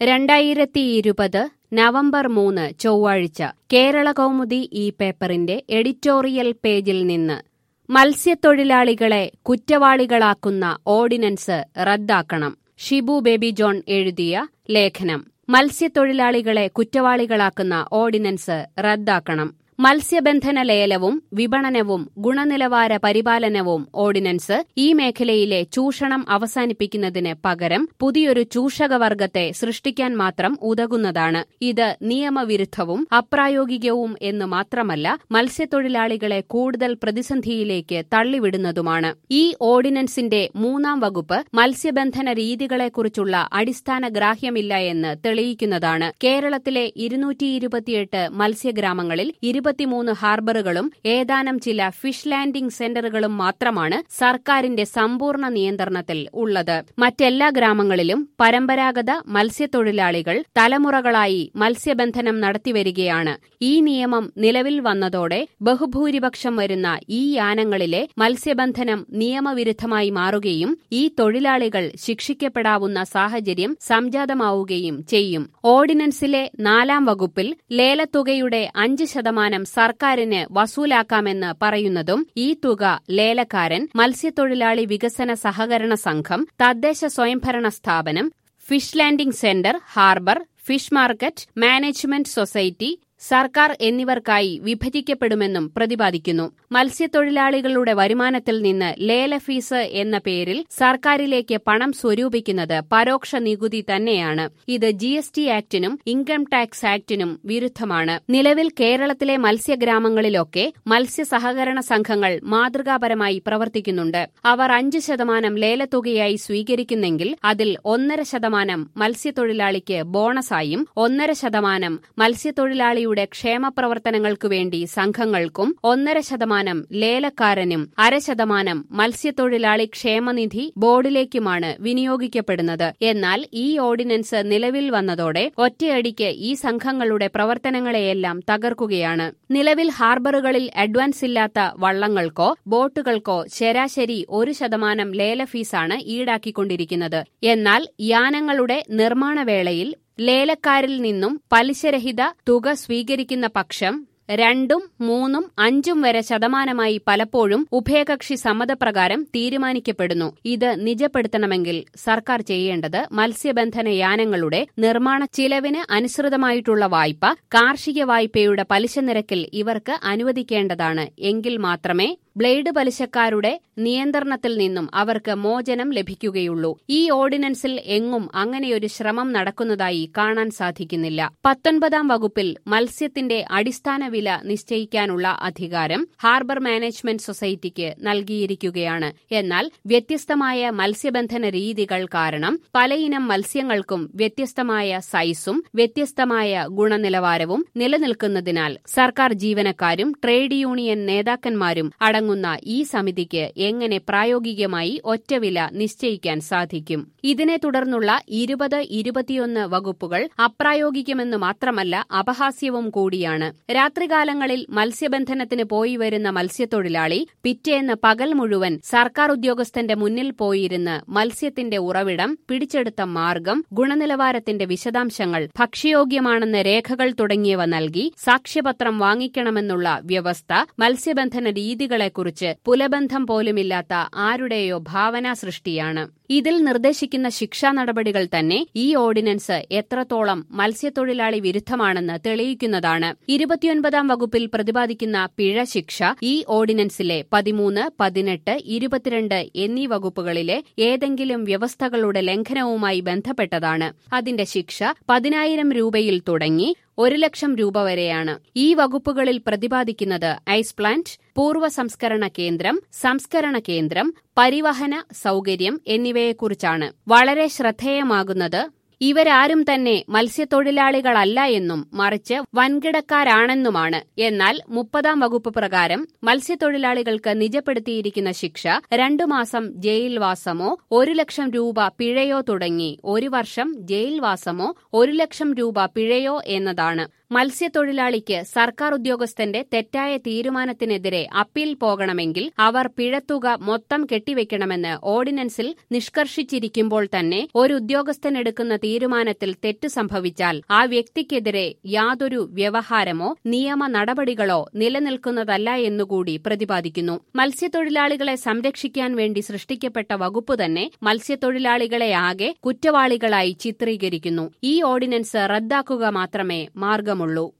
രണ്ടായിരത്തി ഇരുപത് നവംബർ മൂന്ന് ചൊവ്വാഴ്ച കേരള കൗമുദി ഈ പേപ്പറിന്റെ എഡിറ്റോറിയൽ പേജിൽ നിന്ന് മത്സ്യത്തൊഴിലാളികളെ കുറ്റവാളികളാക്കുന്ന ഓർഡിനൻസ് റദ്ദാക്കണം ഷിബു ബേബി ജോൺ എഴുതിയ ലേഖനം മത്സ്യത്തൊഴിലാളികളെ കുറ്റവാളികളാക്കുന്ന ഓർഡിനൻസ് റദ്ദാക്കണം മത്സ്യബന്ധന ലേലവും വിപണനവും ഗുണനിലവാര പരിപാലനവും ഓർഡിനൻസ് ഈ മേഖലയിലെ ചൂഷണം അവസാനിപ്പിക്കുന്നതിന് പകരം പുതിയൊരു ചൂഷകവർഗത്തെ സൃഷ്ടിക്കാൻ മാത്രം ഉതകുന്നതാണ് ഇത് നിയമവിരുദ്ധവും അപ്രായോഗികവും എന്ന് മാത്രമല്ല മത്സ്യത്തൊഴിലാളികളെ കൂടുതൽ പ്രതിസന്ധിയിലേക്ക് തള്ളിവിടുന്നതുമാണ് ഈ ഓർഡിനൻസിന്റെ മൂന്നാം വകുപ്പ് മത്സ്യബന്ധന രീതികളെക്കുറിച്ചുള്ള അടിസ്ഥാന ഗ്രാഹ്യമില്ല എന്ന് തെളിയിക്കുന്നതാണ് കേരളത്തിലെ ഇരുന്നൂറ്റി ഇരുപത്തിയെട്ട് മത്സ്യഗ്രാമങ്ങളിൽ ഇരുപത്തിമൂന്ന് ഹാർബറുകളും ഏതാനും ചില ഫിഷ് ലാൻഡിംഗ് സെന്ററുകളും മാത്രമാണ് സർക്കാരിന്റെ സമ്പൂർണ്ണ നിയന്ത്രണത്തിൽ ഉള്ളത് മറ്റെല്ലാ ഗ്രാമങ്ങളിലും പരമ്പരാഗത മത്സ്യത്തൊഴിലാളികൾ തലമുറകളായി മത്സ്യബന്ധനം നടത്തിവരികയാണ് ഈ നിയമം നിലവിൽ വന്നതോടെ ബഹുഭൂരിപക്ഷം വരുന്ന ഈ യാനങ്ങളിലെ മത്സ്യബന്ധനം നിയമവിരുദ്ധമായി മാറുകയും ഈ തൊഴിലാളികൾ ശിക്ഷിക്കപ്പെടാവുന്ന സാഹചര്യം സംജാതമാവുകയും ചെയ്യും ഓർഡിനൻസിലെ നാലാം വകുപ്പിൽ ലേലത്തുകയുടെ അഞ്ച് ശതമാനം സർക്കാരിന് വസൂലാക്കാമെന്ന് പറയുന്നതും ഈ തുക ലേലക്കാരൻ മത്സ്യത്തൊഴിലാളി വികസന സഹകരണ സംഘം തദ്ദേശ സ്വയംഭരണ സ്ഥാപനം fish landing centre harbour fish market management society സർക്കാർ എന്നിവർക്കായി വിഭജിക്കപ്പെടുമെന്നും പ്രതിപാദിക്കുന്നു മത്സ്യത്തൊഴിലാളികളുടെ വരുമാനത്തിൽ നിന്ന് ലേല ഫീസ് എന്ന പേരിൽ സർക്കാരിലേക്ക് പണം സ്വരൂപിക്കുന്നത് പരോക്ഷ നികുതി തന്നെയാണ് ഇത് ജി എസ് ടി ആക്ടിനും ഇൻകം ടാക്സ് ആക്ടിനും വിരുദ്ധമാണ് നിലവിൽ കേരളത്തിലെ മത്സ്യഗ്രാമങ്ങളിലൊക്കെ മത്സ്യ സഹകരണ സംഘങ്ങൾ മാതൃകാപരമായി പ്രവർത്തിക്കുന്നുണ്ട് അവർ അഞ്ച് ശതമാനം ലേലത്തുകയായി സ്വീകരിക്കുന്നെങ്കിൽ അതിൽ ഒന്നര ശതമാനം മത്സ്യത്തൊഴിലാളിക്ക് ബോണസായും ഒന്നര ശതമാനം മത്സ്യത്തൊഴിലാളിയുടെ ക്ഷേമപ്രവർത്തനങ്ങൾക്കു വേണ്ടി സംഘങ്ങൾക്കും ഒന്നര ശതമാനം ലേലക്കാരനും അര ശതമാനം മത്സ്യത്തൊഴിലാളി ക്ഷേമനിധി ബോർഡിലേക്കുമാണ് വിനിയോഗിക്കപ്പെടുന്നത് എന്നാൽ ഈ ഓർഡിനൻസ് നിലവിൽ വന്നതോടെ ഒറ്റയടിക്ക് ഈ സംഘങ്ങളുടെ പ്രവർത്തനങ്ങളെയെല്ലാം തകർക്കുകയാണ് നിലവിൽ ഹാർബറുകളിൽ അഡ്വാൻസ് ഇല്ലാത്ത വള്ളങ്ങൾക്കോ ബോട്ടുകൾക്കോ ശരാശരി ഒരു ശതമാനം ലേല ഫീസാണ് ഈടാക്കിക്കൊണ്ടിരിക്കുന്നത് എന്നാൽ യാനങ്ങളുടെ നിർമ്മാണവേളയിൽ ലേലക്കാരിൽ നിന്നും പലിശരഹിത തുക സ്വീകരിക്കുന്ന പക്ഷം രണ്ടും മൂന്നും അഞ്ചും വരെ ശതമാനമായി പലപ്പോഴും ഉഭയകക്ഷി സമ്മതപ്രകാരം തീരുമാനിക്കപ്പെടുന്നു ഇത് നിജപ്പെടുത്തണമെങ്കിൽ സർക്കാർ ചെയ്യേണ്ടത് മത്സ്യബന്ധന യാനങ്ങളുടെ നിർമ്മാണ ചിലവിന് അനുസൃതമായിട്ടുള്ള വായ്പ കാർഷിക വായ്പയുടെ പലിശ നിരക്കിൽ ഇവർക്ക് അനുവദിക്കേണ്ടതാണ് എങ്കിൽ മാത്രമേ ബ്ലേഡ് പലിശക്കാരുടെ നിയന്ത്രണത്തിൽ നിന്നും അവർക്ക് മോചനം ലഭിക്കുകയുള്ളൂ ഈ ഓർഡിനൻസിൽ എങ്ങും അങ്ങനെയൊരു ശ്രമം നടക്കുന്നതായി കാണാൻ സാധിക്കുന്നില്ല പത്തൊൻപതാം വകുപ്പിൽ മത്സ്യത്തിന്റെ അടിസ്ഥാന വില നിശ്ചയിക്കാനുള്ള അധികാരം ഹാർബർ മാനേജ്മെന്റ് സൊസൈറ്റിക്ക് നൽകിയിരിക്കുകയാണ് എന്നാൽ വ്യത്യസ്തമായ മത്സ്യബന്ധന രീതികൾ കാരണം പലയിനം മത്സ്യങ്ങൾക്കും വ്യത്യസ്തമായ സൈസും വ്യത്യസ്തമായ ഗുണനിലവാരവും നിലനിൽക്കുന്നതിനാൽ സർക്കാർ ജീവനക്കാരും ട്രേഡ് യൂണിയൻ നേതാക്കന്മാരും അടങ്ങുന്ന ഈ സമിതിക്ക് എങ്ങനെ പ്രായോഗികമായി ഒറ്റവില നിശ്ചയിക്കാൻ സാധിക്കും ഇതിനെ തുടർന്നുള്ള ഇരുപത് ഇരുപത്തിയൊന്ന് വകുപ്പുകൾ അപ്രായോഗികമെന്ന് മാത്രമല്ല അപഹാസ്യവും കൂടിയാണ് രാത്രികാലങ്ങളിൽ മത്സ്യബന്ധനത്തിന് പോയി വരുന്ന മത്സ്യത്തൊഴിലാളി പിറ്റേന്ന് പകൽ മുഴുവൻ സർക്കാർ ഉദ്യോഗസ്ഥന്റെ മുന്നിൽ പോയിരുന്ന് മത്സ്യത്തിന്റെ ഉറവിടം പിടിച്ചെടുത്ത മാർഗം ഗുണനിലവാരത്തിന്റെ വിശദാംശങ്ങൾ ഭക്ഷ്യയോഗ്യമാണെന്ന രേഖകൾ തുടങ്ങിയവ നൽകി സാക്ഷ്യപത്രം വാങ്ങിക്കണമെന്നുള്ള വ്യവസ്ഥ മത്സ്യബന്ധന രീതികളെക്കുറിച്ച് പുലബന്ധം പോലുമില്ലാത്ത ആരുടെയോ ഭാവനാ സൃഷ്ടിയാണ് ഇതിൽ നിർദ്ദേശിക്കുന്ന ശിക്ഷാ നടപടികൾ തന്നെ ഈ ഓർഡിനൻസ് എത്രത്തോളം മത്സ്യത്തൊഴിലാളി വിരുദ്ധമാണെന്ന് തെളിയിക്കുന്നതാണ് ഇരുപത്തിയൊൻപതാം വകുപ്പിൽ പ്രതിപാദിക്കുന്ന പിഴ ശിക്ഷ ഈ ഓർഡിനൻസിലെ പതിമൂന്ന് പതിനെട്ട് ഇരുപത്തിരണ്ട് എന്നീ വകുപ്പുകളിലെ ഏതെങ്കിലും വ്യവസ്ഥകളുടെ ലംഘനവുമായി ബന്ധപ്പെട്ടതാണ് അതിന്റെ ശിക്ഷ പതിനായിരം രൂപയിൽ തുടങ്ങി ഒരു ലക്ഷം രൂപ വരെയാണ് ഈ വകുപ്പുകളിൽ പ്രതിപാദിക്കുന്നത് ഐസ് പ്ലാന്റ് പൂർവ്വ സംസ്കരണ കേന്ദ്രം സംസ്കരണ കേന്ദ്രം പരിവഹന സൗകര്യം എന്നിവയെക്കുറിച്ചാണ് വളരെ ശ്രദ്ധേയമാകുന്നത് ഇവരാരും തന്നെ മത്സ്യത്തൊഴിലാളികളല്ല എന്നും മറിച്ച് വൻകിടക്കാരാണെന്നുമാണ് എന്നാൽ മുപ്പതാം വകുപ്പ് പ്രകാരം മത്സ്യത്തൊഴിലാളികൾക്ക് നിജപ്പെടുത്തിയിരിക്കുന്ന ശിക്ഷ രണ്ടു മാസം ജയിൽവാസമോ ഒരു ലക്ഷം രൂപ പിഴയോ തുടങ്ങി ഒരു വർഷം ജയിൽവാസമോ ഒരു ലക്ഷം രൂപ പിഴയോ എന്നതാണ് മത്സ്യത്തൊഴിലാളിക്ക് സർക്കാർ ഉദ്യോഗസ്ഥന്റെ തെറ്റായ തീരുമാനത്തിനെതിരെ അപ്പീൽ പോകണമെങ്കിൽ അവർ പിഴത്തുക മൊത്തം കെട്ടിവെക്കണമെന്ന് ഓർഡിനൻസിൽ നിഷ്കർഷിച്ചിരിക്കുമ്പോൾ തന്നെ ഒരു ഉദ്യോഗസ്ഥനെടുക്കുന്ന തീരുമാനത്തിൽ തെറ്റ് സംഭവിച്ചാൽ ആ വ്യക്തിക്കെതിരെ യാതൊരു വ്യവഹാരമോ നിയമ നടപടികളോ നിലനിൽക്കുന്നതല്ല എന്നുകൂടി പ്രതിപാദിക്കുന്നു മത്സ്യത്തൊഴിലാളികളെ സംരക്ഷിക്കാൻ വേണ്ടി സൃഷ്ടിക്കപ്പെട്ട വകുപ്പ് തന്നെ മത്സ്യത്തൊഴിലാളികളെ ആകെ കുറ്റവാളികളായി ചിത്രീകരിക്കുന്നു ഈ ഓർഡിനൻസ് റദ്ദാക്കുക മാത്രമേ മാർഗമുള്ളൂ